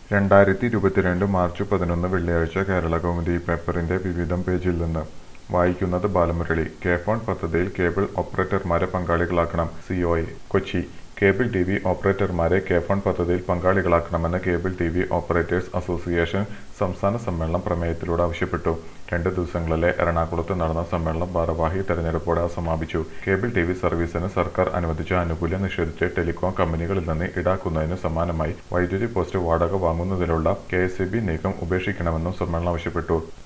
രണ്ടായിരത്തി ഇരുപത്തിരണ്ട് മാർച്ച് പതിനൊന്ന് വെള്ളിയാഴ്ച കേരള കൗമുദി പേപ്പറിന്റെ വിവിധം പേജിൽ നിന്ന് വായിക്കുന്നത് ബാലമുരളി കെ ഫോൺ പദ്ധതിയിൽ കേബിൾ ഓപ്പറേറ്റർമാരെ പങ്കാളികളാക്കണം COA Kochi cable T V ഓപ്പറേറ്റർമാരെ കെ ഫോൺ പദ്ധതിയിൽ പങ്കാളികളാക്കണമെന്ന് cable T V operators association സംസ്ഥാന സമ്മേളനം പ്രമേയത്തിലൂടെ ആവശ്യപ്പെട്ടു രണ്ട് ദിവസങ്ങളിലെ എറണാകുളത്ത് നടന്ന സമ്മേളനം ഭാരവാഹി തെരഞ്ഞെടുപ്പോടെ സമാപിച്ചു കേബിൾ ടി വി സർവീസിന് സർക്കാർ അനുവദിച്ച ആനുകൂല്യം നിഷേധിച്ച് ടെലികോം കമ്പനികളിൽ നിന്ന് ഈടാക്കുന്നതിന് സമാനമായി വൈദ്യുതി പോസ്റ്റ് വാടക വാങ്ങുന്നതിനുള്ള കെ എസ് നീക്കം ഉപേക്ഷിക്കണമെന്നും സമ്മേളനം ആവശ്യപ്പെട്ടു